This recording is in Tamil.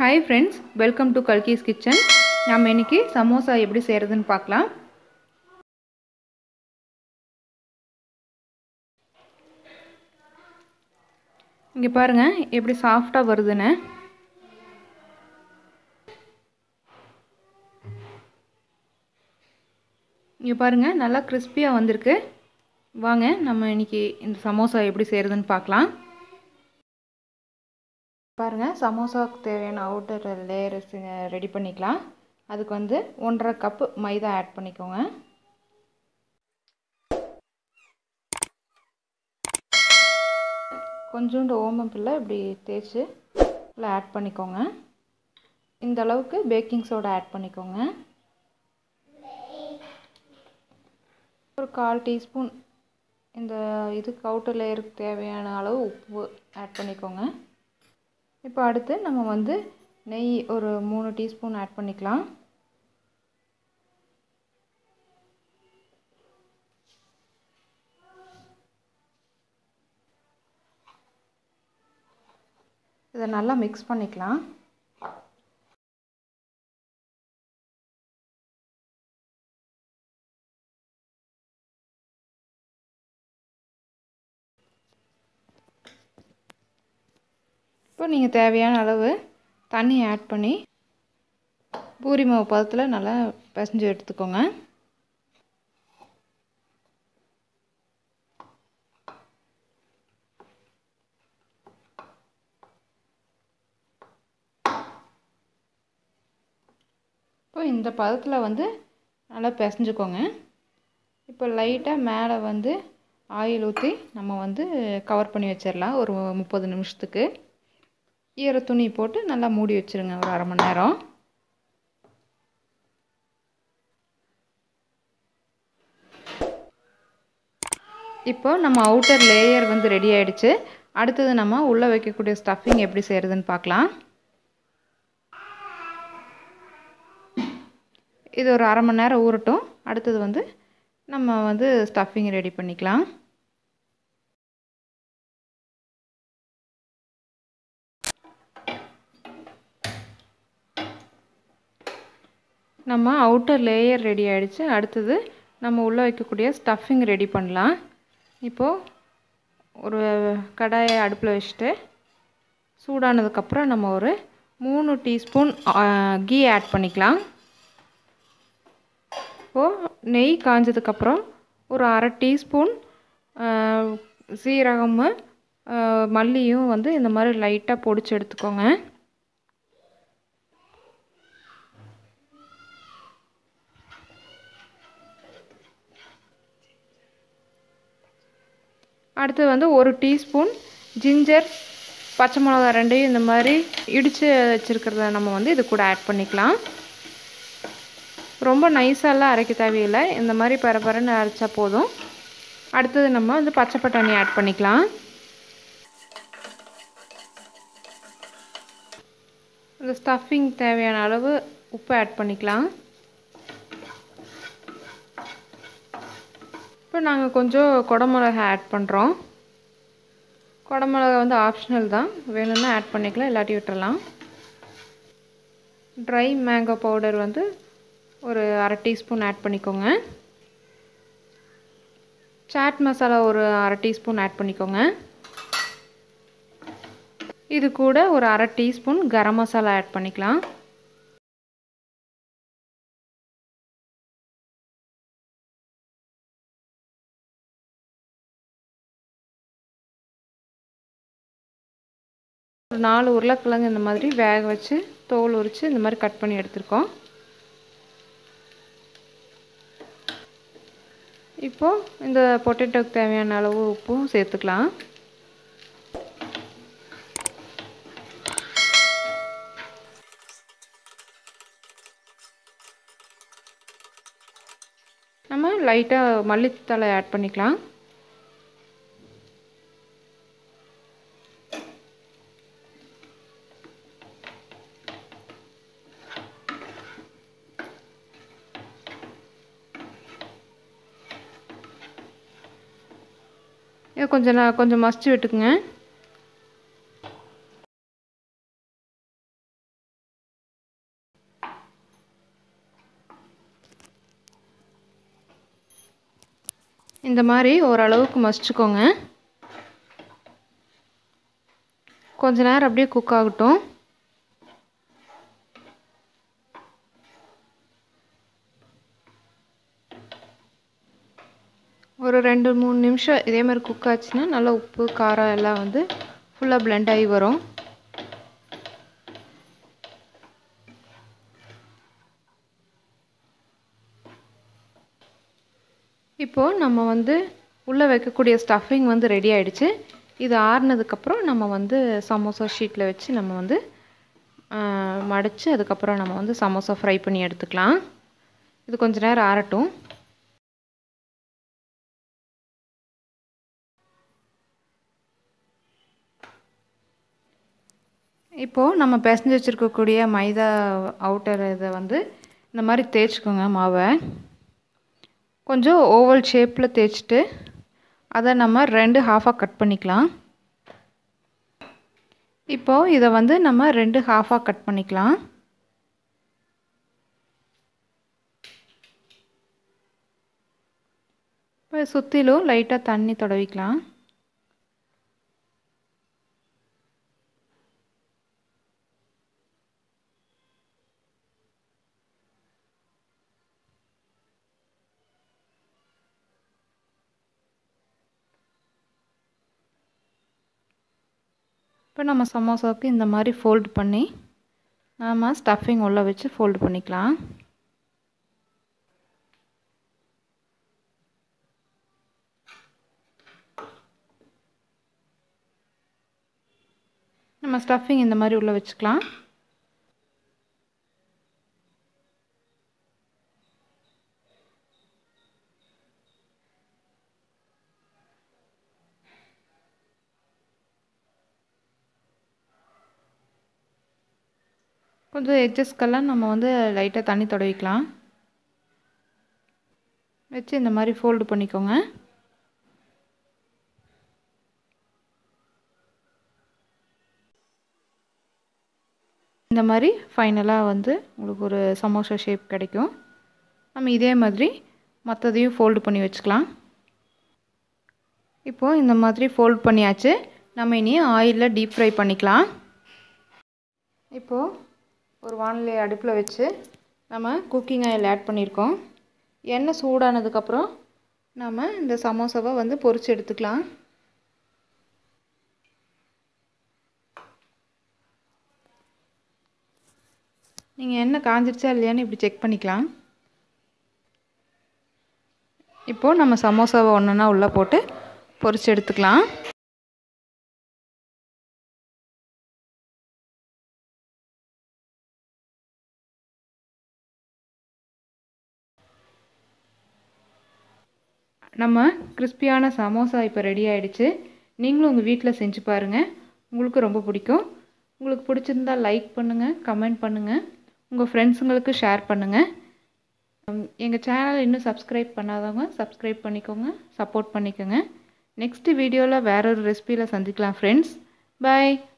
hi friends welcome to Kalki's kitchen நம்ம இன்னைக்கு சமோசா எப்படி செய்கிறதுன்னு பார்க்கலாம் இங்கே பாருங்கள் எப்படி சாஃப்டாக வருதுன்னு இங்கே பாருங்கள் நல்லா கிறிஸ்பியாக வந்திருக்கு வாங்க நம்ம இன்னைக்கு இந்த சமோசா எப்படி செய்கிறதுன்னு பார்க்கலாம் பாருங்கள் சமோசாவுக்கு தேவையான அவுட்டர் லேயர்ஸ் ரெடி பண்ணிக்கலாம் அதுக்கு வந்து ஒன்றரை கப்பு மைதா ஆட் பண்ணிக்கோங்க கொஞ்சோண்டு ஓமப்பில்லை இப்படி தேய்ச்சி இல்லை ஆட் பண்ணிக்கோங்க இந்த அளவுக்கு பேக்கிங் சோடா ஆட் பண்ணிக்கோங்க ஒரு கால் டீஸ்பூன் இந்த இதுக்கு அவுட்டர் லேயருக்கு தேவையான அளவு உப்பு ஆட் பண்ணிக்கோங்க இப்போ அடுத்து நம்ம வந்து நெய் ஒரு மூணு டீஸ்பூன் ஆட் பண்ணிக்கலாம் இதை நல்லா மிக்ஸ் பண்ணிக்கலாம் இப்போ நீங்கள் தேவையான அளவு தண்ணி ஆட் பண்ணி பூரி மாவு பதத்தில் நல்லா பிசைஞ்சு எடுத்துக்கோங்க இப்போ இந்த பதத்தில் வந்து நல்லா பிசைஞ்சுக்கோங்க இப்போ லைட்டாக மேலே வந்து ஆயில் ஊற்றி நம்ம வந்து கவர் பண்ணி வச்சிடலாம் ஒரு முப்பது நிமிஷத்துக்கு ஈர துணி போட்டு நல்லா மூடி வச்சுருங்க ஒரு அரை மணி நேரம் இப்போ நம்ம அவுட்டர் லேயர் வந்து ரெடி ஆகிடுச்சு அடுத்தது நம்ம உள்ளே வைக்கக்கூடிய ஸ்டஃபிங் எப்படி செய்கிறதுன்னு பார்க்கலாம் இது ஒரு அரை மணி நேரம் ஊறட்டும் அடுத்தது வந்து நம்ம வந்து ஸ்டஃபிங் ரெடி பண்ணிக்கலாம் நம்ம அவுட்டர் லேயர் ரெடி ஆகிடுச்சு அடுத்தது நம்ம உள்ளே வைக்கக்கூடிய ஸ்டஃபிங் ரெடி பண்ணலாம் இப்போது ஒரு கடாயை அடுப்பில் வச்சுட்டு சூடானதுக்கப்புறம் நம்ம ஒரு மூணு டீஸ்பூன் கீ ஆட் பண்ணிக்கலாம் இப்போது நெய் காஞ்சதுக்கப்புறம் ஒரு அரை டீஸ்பூன் சீரகமும் மல்லியும் வந்து இந்த மாதிரி லைட்டாக பொடிச்சு எடுத்துக்கோங்க அடுத்து வந்து ஒரு டீஸ்பூன் ஜிஞ்சர் பச்சை மிளகா ரெண்டையும் இந்த மாதிரி இடித்து வச்சுருக்கிறத நம்ம வந்து இது கூட ஆட் பண்ணிக்கலாம் ரொம்ப நைஸாலாம் அரைக்க தேவையில்லை இந்த மாதிரி பரபரன்னு அரைச்சா போதும் அடுத்தது நம்ம வந்து பச்சை பட்டாணி ஆட் பண்ணிக்கலாம் இந்த ஸ்டஃபிங் தேவையான அளவு உப்பு ஆட் பண்ணிக்கலாம் இப்போ நாங்கள் கொஞ்சம் குடமிளகா ஆட் பண்ணுறோம் குடமிளகா வந்து ஆப்ஷனல் தான் வேணும்னா ஆட் பண்ணிக்கலாம் இல்லாட்டி விட்டுறலாம் ட்ரை மேங்கோ பவுடர் வந்து ஒரு அரை டீஸ்பூன் ஆட் பண்ணிக்கோங்க சாட் மசாலா ஒரு அரை டீஸ்பூன் ஆட் பண்ணிக்கோங்க இது கூட ஒரு அரை டீஸ்பூன் கரம் மசாலா ஆட் பண்ணிக்கலாம் ஒரு நாலு உருளைக்கிழங்கு இந்த மாதிரி வேக வச்சு தோல் உரித்து இந்த மாதிரி கட் பண்ணி எடுத்துருக்கோம் இப்போது இந்த பொட்டேட்டோக்கு தேவையான அளவு உப்பும் சேர்த்துக்கலாம் நம்ம லைட்டாக மல்லித்தலை ஆட் பண்ணிக்கலாம் இதை கொஞ்சம் நான் கொஞ்சம் மசிச்சு விட்டுக்குங்க இந்த மாதிரி ஓரளவுக்கு மசிச்சுக்கோங்க கொஞ்ச நேரம் அப்படியே குக் ஆகட்டும் ஒரு ரெண்டு மூணு நிமிஷம் இதே மாதிரி குக் ஆச்சுன்னா நல்லா உப்பு காரம் எல்லாம் வந்து ஃபுல்லாக பிளெண்ட் ஆகி வரும் இப்போது நம்ம வந்து உள்ளே வைக்கக்கூடிய ஸ்டஃபிங் வந்து ரெடி ஆகிடுச்சு இது ஆறுனதுக்கப்புறம் நம்ம வந்து சமோசா ஷீட்டில் வச்சு நம்ம வந்து மடித்து அதுக்கப்புறம் நம்ம வந்து சமோசா ஃப்ரை பண்ணி எடுத்துக்கலாம் இது கொஞ்ச நேரம் ஆறட்டும் இப்போது நம்ம பிசைஞ்சு வச்சுருக்கக்கூடிய மைதா அவுட்டர் இதை வந்து இந்த மாதிரி தேய்ச்சிக்கோங்க மாவை கொஞ்சம் ஓவல் ஷேப்பில் தேய்ச்சிட்டு அதை நம்ம ரெண்டு ஹாஃபாக கட் பண்ணிக்கலாம் இப்போது இதை வந்து நம்ம ரெண்டு ஹாஃபாக கட் பண்ணிக்கலாம் இப்போ சுற்றிலும் லைட்டாக தண்ணி தடவிக்கலாம் இப்போ நம்ம சமோசாவுக்கு இந்த மாதிரி ஃபோல்டு பண்ணி நாம் ஸ்டஃபிங் உள்ளே வச்சு ஃபோல்டு பண்ணிக்கலாம் நம்ம ஸ்டஃபிங் இந்த மாதிரி உள்ளே வச்சுக்கலாம் கொஞ்சம் எட்ஜஸ்க்கெல்லாம் நம்ம வந்து லைட்டாக தண்ணி தடவிக்கலாம் வச்சு இந்த மாதிரி ஃபோல்டு பண்ணிக்கோங்க இந்த மாதிரி ஃபைனலாக வந்து உங்களுக்கு ஒரு சமோசா ஷேப் கிடைக்கும் நம்ம இதே மாதிரி மற்றதையும் ஃபோல்டு பண்ணி வச்சுக்கலாம் இப்போது இந்த மாதிரி ஃபோல்ட் பண்ணியாச்சு நம்ம இனி ஆயிலில் டீப் ஃப்ரை பண்ணிக்கலாம் இப்போது ஒரு வானிலை அடுப்பில் வச்சு நம்ம குக்கிங் ஆயில் ஆட் பண்ணியிருக்கோம் எண்ணெய் சூடானதுக்கப்புறம் நம்ம இந்த சமோசாவை வந்து பொரித்து எடுத்துக்கலாம் நீங்கள் எண்ணெய் காஞ்சிருச்சா இல்லையான்னு இப்படி செக் பண்ணிக்கலாம் இப்போது நம்ம சமோசாவை ஒன்றுனா உள்ளே போட்டு பொரித்து எடுத்துக்கலாம் நம்ம கிறிஸ்பியான சமோசா இப்போ ரெடி ஆகிடுச்சு நீங்களும் உங்கள் வீட்டில் செஞ்சு பாருங்கள் உங்களுக்கு ரொம்ப பிடிக்கும் உங்களுக்கு பிடிச்சிருந்தா லைக் பண்ணுங்கள் கமெண்ட் பண்ணுங்கள் உங்கள் ஃப்ரெண்ட்ஸுங்களுக்கு ஷேர் பண்ணுங்கள் எங்கள் சேனல் இன்னும் சப்ஸ்கிரைப் பண்ணாதவங்க சப்ஸ்கிரைப் பண்ணிக்கோங்க சப்போர்ட் பண்ணிக்கோங்க நெக்ஸ்ட் வீடியோவில் வேற ஒரு ரெசிபியில் சந்திக்கலாம் ஃப்ரெண்ட்ஸ் பாய்